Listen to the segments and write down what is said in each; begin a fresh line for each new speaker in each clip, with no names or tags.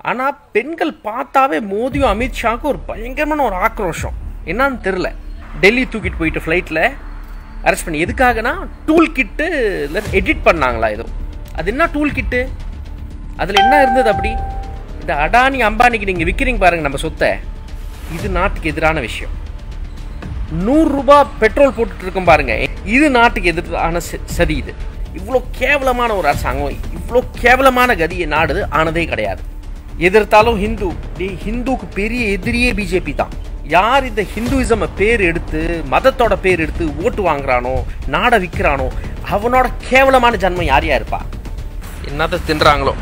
ஆனால் பெண்கள் பார்த்தாவே மோதியும் அமித்ஷாவுக்கு ஒரு பயங்கரமான ஒரு ஆக்ரோஷம் என்னன்னு தெரில டெல்லி தூக்கிட்டு போயிட்டு ஃப்ளைட்டில் அரெஸ்ட் பண்ணி எதுக்காகனா டூல் கிட்டு எடிட் பண்ணாங்களா ஏதோ அது என்ன டூல் கிட்டு அதில் என்ன இருந்தது அப்படி இந்த அடானி அம்பானிக்கு நீங்கள் விற்கிறீங்க பாருங்க நம்ம சொத்தை இது நாட்டுக்கு எதிரான விஷயம் நூறுரூபா பெட்ரோல் போட்டுட்டு இருக்கோம் பாருங்க இது நாட்டுக்கு எதிரான ச- சதி இது இவ்வளோ கேவலமான ஒரு அரசாங்கம் இவ்வளோ கேவலமான கதியை நாடு ஆனதே கிடையாது எதிர்த்தாலும் ஹிந்து டேய், ஹிந்துக்கு பெரிய எதிரியே பிஜேபி தான் யார் இந்த ஹிந்துயிசம் பேர் எடுத்து மதத்தோட பேர் எடுத்து ஓட்டு வாங்குறானோ நாடை விற்கிறானோ அவனோட கேவலமான ஜன்மம் யார் யார் இருப்பா என்னத்தை தின்றாங்களோ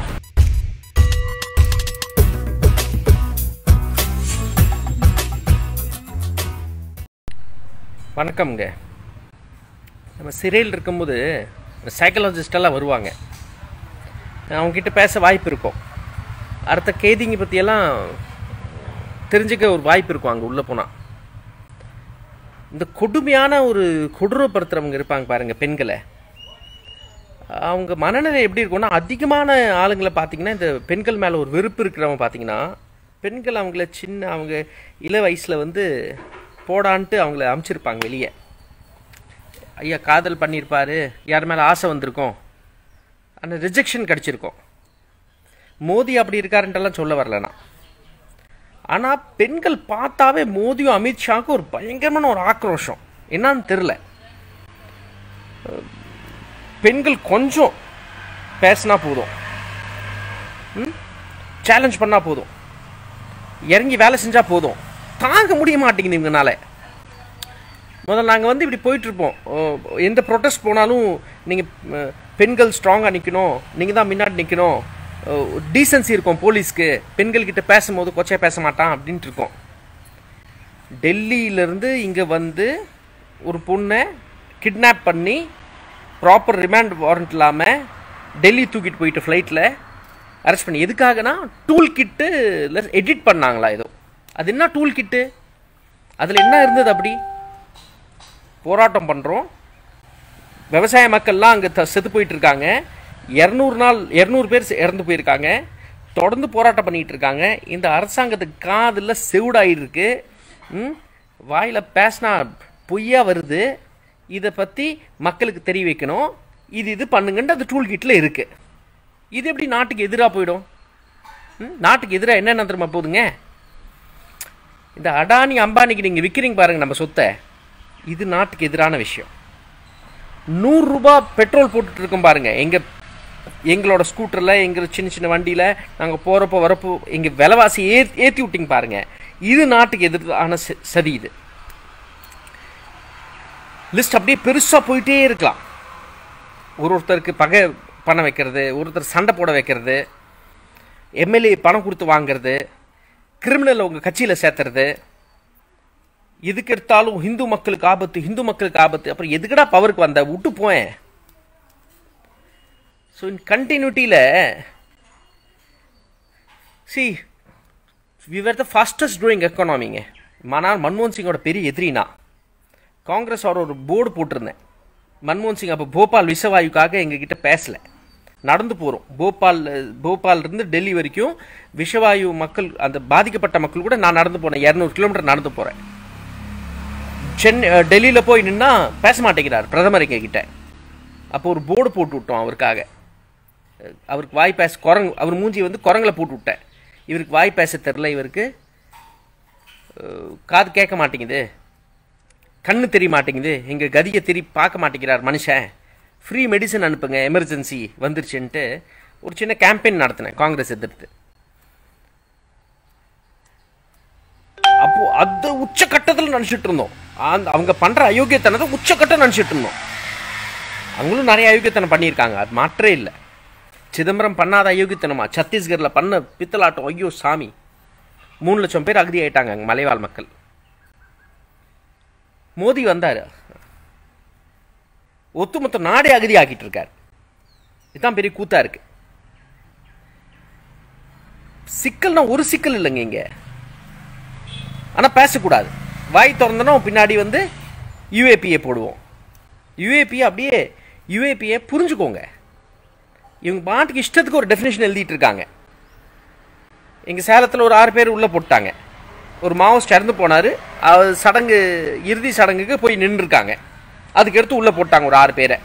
வணக்கம்ங்க நம்ம சிறையில் இருக்கும்போது சைக்காலஜிஸ்டெல்லாம் வருவாங்க அவங்கக்கிட்ட பேச வாய்ப்பு இருக்கும் அடுத்த கைதிங்க பற்றியெல்லாம் தெரிஞ்சுக்க ஒரு வாய்ப்பு இருக்கும் அங்கே உள்ளே போனால் இந்த கொடுமையான ஒரு கொடூரப்படுத்துகிறவங்க இருப்பாங்க பாருங்க பெண்களை அவங்க மனநிலை எப்படி இருக்கும்னா அதிகமான ஆளுங்களை பார்த்தீங்கன்னா இந்த பெண்கள் மேலே ஒரு வெறுப்பு இருக்கிறவங்க பார்த்தீங்கன்னா பெண்கள் அவங்கள சின்ன அவங்க இள வயசில் வந்து போடான்ட்டு அவங்கள அமுச்சிருப்பாங்க வெளியே ஐயா காதல் பண்ணியிருப்பாரு யார் மேலே ஆசை வந்திருக்கும் அந்த ரிஜெக்ஷன் கிடச்சிருக்கும் மோடி அப்படி இருக்காருன்ட்டெல்லாம் சொல்ல வரல நான் ஆனால் பெண்கள் பார்த்தாவே மோதியும் அமித்ஷாவுக்கு ஒரு பயங்கரமான ஒரு ஆக்ரோஷம் என்னன்னு தெரில பெண்கள் கொஞ்சம் பேசினா போதும் சேலஞ்ச் பண்ணால் போதும் இறங்கி வேலை செஞ்சால் போதும் தாங்க முடிய மாட்டேங்குது இவங்கனால முதல்ல நாங்கள் வந்து இப்படி போயிட்டுருப்போம் எந்த ப்ரொட்டஸ்ட் போனாலும் நீங்கள் பெண்கள் ஸ்ட்ராங்காக நிற்கணும் நீங்கள் தான் முன்னாடி நிற்கணும் டீசன்சி இருக்கும் போலீஸ்க்கு பெண்கள் கிட்ட பேசும்போது கொச்சையா பேச மாட்டான் அப்படின்ட்டு இருக்கோம் டெல்லியிலேருந்து இங்கே வந்து ஒரு பொண்ணை கிட்னாப் பண்ணி ப்ராப்பர் ரிமாண்ட் வாரண்ட் இல்லாமல் டெல்லி தூக்கிட்டு போயிட்டு ஃப்ளைட்டில் அரெஸ்ட் பண்ணி எதுக்காகனா டூல் கிட்டு எடிட் பண்ணாங்களா ஏதோ அது என்ன டூல் கிட்டு அதில் என்ன இருந்தது அப்படி போராட்டம் பண்ணுறோம் விவசாய மக்கள்லாம் அங்கே த செத்து போயிட்டு இருக்காங்க இரநூறு நாள் இரநூறு பேர் செ- இறந்து போயிருக்காங்க தொடர்ந்து போராட்டம் பண்ணிட்டு இருக்காங்க இந்த அரசாங்கத்துக்கு காதில் செவிடாயிட்டு இருக்கு ம் வாயில் பேசினா பொய்யா வருது இதை பற்றி மக்களுக்கு தெரிய வைக்கணும் இது இது பண்ணுங்கன்ட்டு அந்த டூல் கிட்டில் இருக்கு இது எப்படி நாட்டுக்கு எதிராக போயிடும் ம்? நாட்டுக்கு எதிராக என்னென்ன தெரியுமா போகுதுங்க இந்த அடானி அம்பானிக்கு நீங்கள் விற்கிறீங்க பாருங்க நம்ம சொத்தை இது நாட்டுக்கு எதிரான விஷயம் நூறுரூபா பெட்ரோல் போட்டுட்டு இருக்கோம் பாருங்க எங்க எங்களோட ஸ்கூட்டரில் எங்கள் சின்ன சின்ன வண்டியில் நாங்கள் போகிறப்போ வரப்போ எங்கள் விலைவாசி ஏ ஏற்றி விட்டிங்க பாருங்க இது நாட்டுக்கு எதிரான ச- சதி இது லிஸ்ட் அப்படியே பெருசாக போயிட்டே இருக்கலாம் ஒரு ஒருத்தருக்கு பகை பண்ண வைக்கிறது ஒருத்தர் சண்டை போட வைக்கிறது எம்எல்ஏ பணம் கொடுத்து வாங்குறது கிரிமினல் உங்கள் கட்சியில் சேர்த்துறது எதுக்கு எடுத்தாலும் ஹிந்து மக்களுக்கு ஆபத்து ஹிந்து மக்களுக்கு ஆபத்து அப்புறம் எதுக்குடா பவருக்கு வந்த விட்டு போயேன் ஸோ இன் கண்டினியூட்டியில் சி விவர் த ஃபாஸ்டஸ்ட் க்ரோயிங் எக்கானாமிங்க ஆனால் மன்மோகன் சிங்கோட பெரிய எதிரினா காங்கிரஸ் அவர் ஒரு போர்டு போட்டிருந்தேன் மன்மோகன் சிங் அப்போ போபால் விஷவாயுக்காக எங்ககிட்ட பேசல நடந்து போகிறோம் போபால் போபால் இருந்து டெல்லி வரைக்கும் விஷவாயு மக்கள் அந்த பாதிக்கப்பட்ட மக்கள் கூட நான் நடந்து போனேன் இரநூறு கிலோமீட்டர் நடந்து போகிறேன் சென்னை டெல்லியில் போய் நின்னா பேச மாட்டேங்கிறார் பிரதமர் எங்க கிட்ட அப்போ ஒரு போர்டு போட்டு விட்டோம் அவருக்காக அஹ் அவருக்கு வாய் பேச குரங்கு அவர் மூஞ்சி வந்து குரங்கில் போட்டு விட்டேன் இவருக்கு வாய் பேச தெரில இவருக்கு அஹ் காது கேட்க மாட்டேங்குது கண்ணு தெரிய மாட்டேங்குது எங்கள் கதியை திருப்பி பார்க்க மாட்டேங்கிறார் மனுஷன் ஃப்ரீ மெடிசன் அனுப்புங்க எமர்ஜென்சி வந்துருச்சுன்ட்டு ஒரு சின்ன கேம்பெயின் நடத்தினேன் காங்கிரஸ் எதிர்த்து அப்போ அது உச்சக்கட்டத்தில் நினச்சிட்டு இருந்தோம் அந்த அவங்க பண்ற அயோக்கியத்தனத்தை உச்சக்கட்டம் நினச்சிட்டு இருந்தோம் அவங்களும் நிறைய அயோக்கியத்தனம் பண்ணியிருக்காங்க அது மாற்றே இல்லை சிதம்பரம் பண்ணாத அயோக்கியத்தனமா சத்தீஸ்கரில் பண்ண பித்தலாட்டம் ஐயோ சாமி மூணு லட்சம் பேர் அகதி ஆயிட்டாங்க அங்கே மலைவாழ் மக்கள் மோடி வந்தார் ஒட்டுமொத்த நாடே அகதி ஆக்கிட்டு இருக்கார் இதுதான் பெரிய கூத்தா இருக்கு சிக்கல்னா ஒரு சிக்கல் இல்லைங்க இங்க ஆனா பேசக்கூடாது வாய் திறந்தனா பின்னாடி வந்து யூஏபிஏ போடுவோம் யூஏபிஏ அப்படியே யூஏபிஏ புரிஞ்சுக்கோங்க இவங்க பாட்டுக்கு இஷ்டத்துக்கு ஒரு டெஃபினேஷன் எழுதிட்டு இருக்காங்க எங்கள் சேலத்தில் ஒரு ஆறு பேர் உள்ளே போட்டாங்க ஒரு மாவோஸ்ட் இறந்து போனார் அவர் சடங்கு இறுதி சடங்குக்கு போய் நின்றுருக்காங்க அதுக்கு எடுத்து உள்ளே போட்டாங்க ஒரு ஆறு பேரை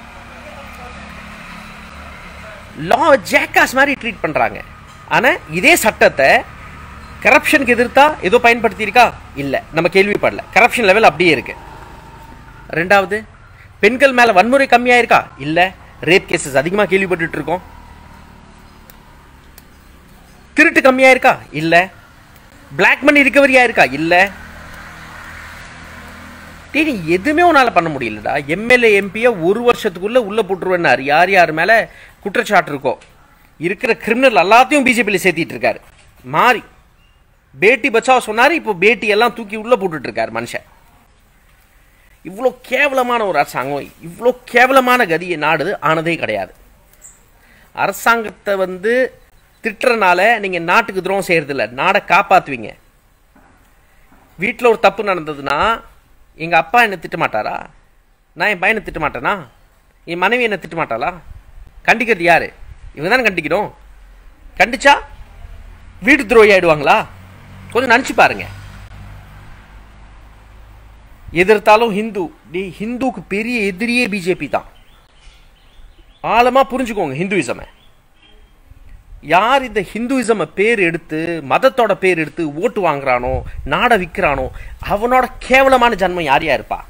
லா ஜேக்காஸ் மாதிரி ட்ரீட் பண்ணுறாங்க ஆனால் இதே சட்டத்தை கரப்ஷனுக்கு எதிர்த்தா ஏதோ பயன்படுத்தியிருக்கா இல்லை நம்ம கேள்விப்படல கரப்ஷன் லெவல் அப்படியே இருக்கு ரெண்டாவது பெண்கள் மேலே வன்முறை கம்மியாக இருக்கா இல்லை ரேப் கேசஸ் அதிகமாக கேள்விப்பட்டுட்டு இருக்கோம் திருட்டு கம்மியாக இருக்கா இல்லை பிளாக் மணி ரிகவரியா இருக்கா இல்லை டேய் நீ எதுவுமே உன்னால பண்ண முடியலடா எம்எல்ஏ எம்பியை ஒரு வருஷத்துக்குள்ள உள்ள போட்டுருவேன்னாரு யார் யார் மேல குற்றச்சாட்டு இருக்கோ இருக்கிற கிரிமினல் எல்லாத்தையும் பிஜேபியில் சேர்த்திட்டு இருக்காரு மாறி பேட்டி பச்சாவ சொன்னாரு இப்போ பேட்டி எல்லாம் தூக்கி உள்ள போட்டுட்டு இருக்காரு மனுஷன் இவ்வளோ கேவலமான ஒரு அரசாங்கம் இவ்வளோ கேவலமான கதியை நாடு ஆனதே கிடையாது அரசாங்கத்தை வந்து திட்டுறனால நீங்க நாட்டுக்கு துரோகம் செய்யறதில்ல நாடை காப்பாத்துவீங்க வீட்டில் ஒரு தப்பு நடந்ததுன்னா எங்க அப்பா என்னை திட்ட மாட்டாரா நான் என் பையனை திட்ட மாட்டேனா என் மனைவி என்னை திட்ட மாட்டாளா கண்டிக்கிறது யாரு இவங்க தானே கண்டிக்கணும் கண்டிச்சா வீட்டு துரோகி ஆயிடுவாங்களா கொஞ்சம் நினச்சி பாருங்க எதிர்த்தாலும் ஹிந்து டி ஹிந்துக்கு பெரிய எதிரியே பிஜேபி தான் ஆழமா புரிஞ்சுக்கோங்க ஹிந்துயிசமை யார் இந்த ஹிந்துயிசமை பேர் எடுத்து மதத்தோட பேர் எடுத்து ஓட்டு வாங்குறானோ நாடை விற்கிறானோ அவனோட கேவலமான ஜன்மம் யார் யார் இருப்பா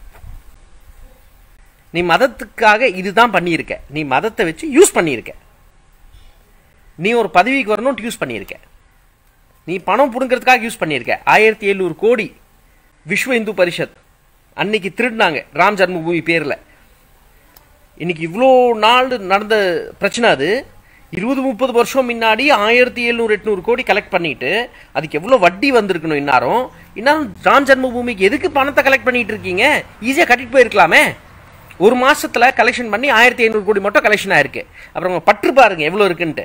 நீ மதத்துக்காக இதுதான் பண்ணியிருக்க நீ மதத்தை வச்சு யூஸ் பண்ணியிருக்க நீ ஒரு பதவிக்கு வரணும்னு யூஸ் பண்ணியிருக்க நீ பணம் புடுங்கிறதுக்காக யூஸ் பண்ணியிருக்க ஆயிரத்தி எழுநூறு கோடி விஸ்வ இந்து பரிஷத் அன்னைக்கு திருடினாங்க ராம் ஜன்மபூமி பேர்ல இன்னைக்கு இவ்வளோ நாள் நடந்த பிரச்சனை அது இருபது முப்பது வருஷம் முன்னாடி ஆயிரத்தி எழுநூறு எட்நூறு கோடி கலெக்ட் பண்ணிட்டு அதுக்கு எவ்வளோ வட்டி வந்திருக்கணும் இன்னாரும் இன்னாரும் ராம் ஜன்மபூமிக்கு எதுக்கு பணத்தை கலெக்ட் பண்ணிட்டு இருக்கீங்க ஈஸியாக கட்டிட்டு போயிருக்கலாமே ஒரு மாசத்துல கலெக்ஷன் பண்ணி ஆயிரத்தி ஐநூறு கோடி மட்டும் கலெக்ஷன் ஆயிருக்கு அப்புறம் உங்க பற்று பாருங்க எவ்வளோ இருக்குன்ட்டு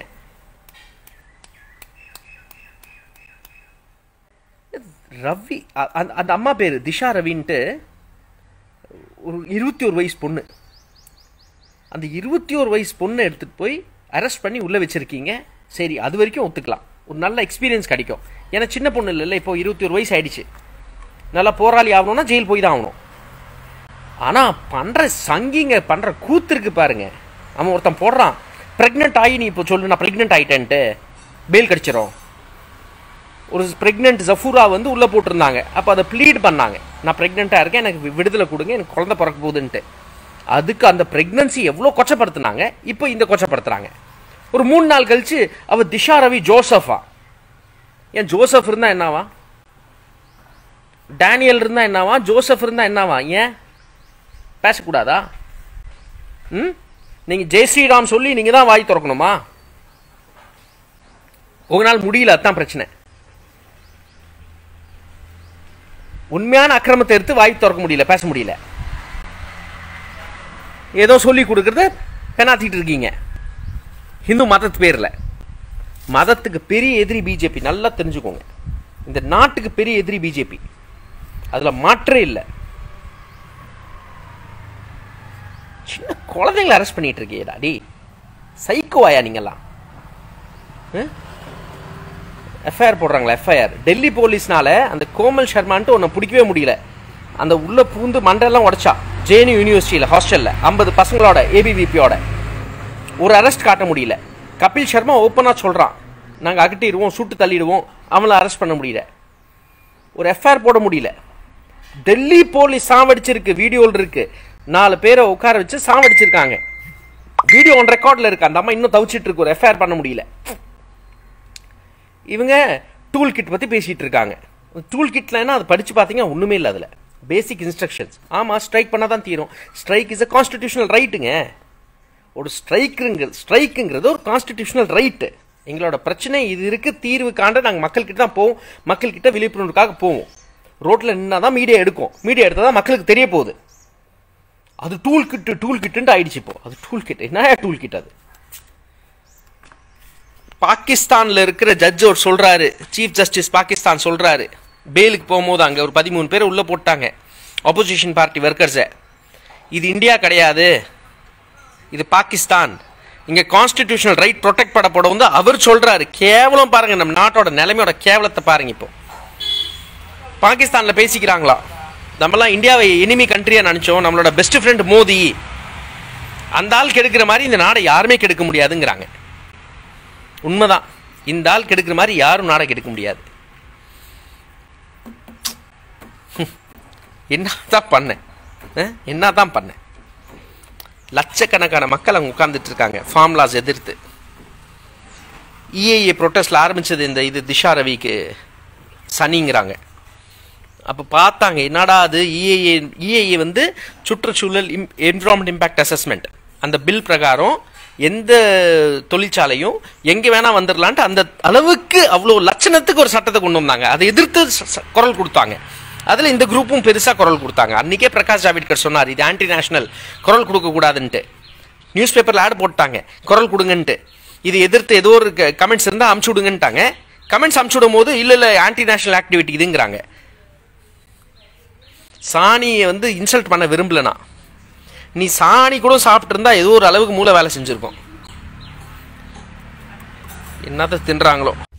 ரவி அ- அந்த- அந்த அம்மா பேர் திஷா ரவின்ட்டு ஒரு இருபத்தி ஒரு வயசு பொண்ணு அந்த இருபத்தி ஒரு வயசு பொண்ணை எடுத்துட்டு போய் அரெஸ்ட் பண்ணி உள்ள வச்சிருக்கீங்க சரி அது வரைக்கும் ஒத்துக்கலாம் ஒரு நல்ல எக்ஸ்பீரியன்ஸ் கிடைக்கும் ஏன்னா சின்ன பொண்ணு இல்லைல்ல இப்போ இருபத்தி ஒரு வயசு ஆயிடுச்சு நல்லா போராளி ஆகணும்னா ஜெயில் போய் தான் ஆகணும் ஆனா பண்ற சங்கிங்க பண்ற கூத்து இருக்கு பாருங்க அவன் ஒருத்தன் போடுறான் பிரெக்னென்ட் ஆகி நீ இப்போ சொல்லு நான் பிரெக்னென்ட் ஆயிட்டேன்ட்டு பெயில் கிடைச்சிரும் ஒரு பிரெக்னென்ட் ஜஃபூரா வந்து உள்ள போட்டிருந்தாங்க அப்போ அதை ப்ளீட் பண்ணாங்க நான் ப்ரெக்னெண்ட்டாக இருக்கேன் எனக்கு வி- விடுதலை கொடுங்க எனக்கு குழந்தை பிறக்க போகுதுன்ட்டு அதுக்கு அந்த பிரெக்னன்சி எவ்வளோ கொச்சப்படுத்துனாங்க இப்போ இந்த கொச்சப்படுத்துறாங்க ஒரு மூணு நாள் கழிச்சு அவ திஷா ரவி ஜோசஃபா ஏன் ஜோசப் இருந்தா என்னவா டேனியல் இருந்தா என்னவா ஜோசப் இருந்தா என்னவா ஏன் பேசக்கூடாதா ம் நீங்க ஜெய் ஸ்ரீராம் சொல்லி நீங்க தான் வாய் திறக்கணுமா உங்களால் முடியல அதான் பிரச்சனை உண்மையான அக்கிரமத்தை எடுத்து வாய் திறக்க முடியல பேச முடியல ஏதோ சொல்லி கொடுக்கறத பெனாத்திட்டு இருக்கீங்க ஹிந்து மதத்து பேர்ல மதத்துக்கு பெரிய எதிரி பிஜேபி நல்லா தெரிஞ்சுக்கோங்க இந்த நாட்டுக்கு பெரிய எதிரி பிஜேபி அதுல மாற்றே இல்லை சின்ன குழந்தைங்களை அரெஸ்ட் பண்ணிட்டு இருக்கீடா டி சைக்கோவாயா நீங்கெல்லாம் எஃப்ஐஆர் போடுறாங்களா எஃப்ஐஆர் டெல்லி போலீஸ்னால அந்த கோமல் சர்மான்ட்டு உன்னை பிடிக்கவே முடியல அந்த உள்ள பூந்து மண்டெல்லாம் உடைச்சா ஜேஎன்யூ யூனிவர்சிட்டியில் ஹாஸ்டலில் ஐம்பது பசங்களோட ஏபிவிபியோட ஒரு அரெஸ்ட் காட்ட முடியல கபில் சர்மா ஓப்பனாக சொல்கிறான் நாங்கள் அகட்டிடுவோம் சுட்டு தள்ளிடுவோம் அவங்கள அரெஸ்ட் பண்ண முடியல ஒரு எஃப்ஐஆர் போட முடியல டெல்லி போலீஸ் சாவடிச்சிருக்கு வீடியோவில் இருக்கு நாலு பேரை உட்கார வச்சு சாவடிச்சிருக்காங்க வீடியோ ஒன் ரெக்கார்டில் இருக்கு அந்த அம்மா இன்னும் தவிச்சிட்டு இருக்கு ஒரு எஃப்ஐஆர் பண்ண முடியல இவங்க டூல் கிட் பற்றி பேசிட்டு இருக்காங்க டூல் கிட்லன்னா அது படிச்சு பார்த்தீங்க ஒன்றுமே இல்லை அதில் பேசிக் இன்ஸ்ட்ரக்ஷன்ஸ் ஆமாம் ஸ்ட்ரைக் பண்ணால் தான் தீரும் ஸ்ட்ரைக் இஸ் அ கான்ஸ்டிடியூஷனல் ரைட்டுங்க ஒரு ஸ்ட்ரைக்குங்க ஸ்ட்ரைக்குங்கிறது ஒரு கான்ஸ்டிடியூஷனல் ரைட்டு எங்களோட பிரச்சனை இது இருக்கு தீர்வு காண்ட நாங்கள் மக்கள்கிட்ட தான் போவோம் மக்கள்கிட்ட விழிப்புணர்வுக்காக போவோம் ரோட்டில் நின்னா தான் மீடியா எடுக்கும் மீடியா எடுத்தால் தான் மக்களுக்கு தெரிய போகுது அது டூல் கிட்டு டூல் கிட்டுன்ட்டு ஆயிடுச்சு இப்போ அது டூல் கிட் என்ன டூல் கிட் அது பாகிஸ்தான்ல இருக்கிற ஜட்ஜ் ஒரு சொல்றாரு சீஃப் ஜஸ்டிஸ் பாகிஸ்தான் சொல்றாரு பெயிலுக்கு போகும்போது அங்க ஒரு பதிமூணு பேர் உள்ள போட்டாங்க ஆப்போசிஷன் பார்ட்டி ஒர்க்கர்ஸை இது இந்தியா கிடையாது இது பாகிஸ்தான் இங்க கான்ஸ்டிடியூஷனல் ரைட் ப்ரொடெக்ட் பண்ணப்பட வந்து அவர் சொல்றாரு கேவலம் பாருங்க நம்ம நாட்டோட நிலைமையோட கேவலத்தை பாருங்க இப்போ பாகிஸ்தான்ல பேசிக்கிறாங்களா நம்மலாம் இந்தியாவை எனிமி கண்ட்ரியா நினைச்சோம் நம்மளோட பெஸ்ட் ஃப்ரெண்ட் மோடி அந்த ஆள் கெடுக்கிற மாதிரி இந்த நாடை யாருமே கெடுக்க முடியாதுங்கிறாங்க உண்மைதான் இந்த ஆள் கெடுக்கிற மாதிரி யாரும் நாடை கெடுக்க முடியாது என்னதான் பண்ணேன் என்னதான் பண்ணேன் லட்சக்கணக்கான மக்கள் அங்கே உட்கார்ந்துட்டு இருக்காங்க ஃபார்ம்லாஸ் எதிர்த்து இஏஏ ப்ரொட்டஸ்ட்ல ஆரம்பிச்சது இந்த இது திஷா ரவிக்கு சனிங்கிறாங்க அப்போ பார்த்தாங்க என்னடா அது இஏஏ இஏஏ வந்து சுற்றுச்சூழல் இம் என்விரான்மெண்ட் இம்பேக்ட் அசஸ்மெண்ட் அந்த பில் பிரகாரம் எந்த தொழிற்சாலையும் எங்கே வேணா வந்துடலான்ட்டு அந்த அளவுக்கு அவ்வளோ லட்சணத்துக்கு ஒரு சட்டத்தை கொண்டு வந்தாங்க அதை எதிர்த்து ச- ச- குரல் கொடுத்தாங்க அதில் இந்த குரூப்பும் பெருசாக குரல் கொடுத்தாங்க அன்றைக்கே பிரகாஷ் ஜாவட்கர் சொன்னார் இது ஆன்டி நேஷனல் குரல் கொடுக்கக்கூடாதுன்ட்டு நியூஸ் பேப்பரில் ஆட் போட்டாங்க குரல் கொடுங்கன்ட்டு இது எதிர்த்து ஏதோ ஒரு கமெண்ட்ஸ் இருந்தால் அமுச்சு விடுங்கன்ட்டாங்க கமெண்ட்ஸ் அமுச்சு விடும் போது இல்லை இல்லை ஆன்டி நேஷனல் ஆக்டிவிட்டி இதுங்கிறாங்க சாணியை வந்து இன்சல்ட் பண்ண விரும்பலனா நீ சாணி கூட சாப்பிட்டு இருந்தா ஏதோ ஒரு அளவுக்கு மூளை வேலை செஞ்சிருக்கும் என்னத்த தின்றாங்களோ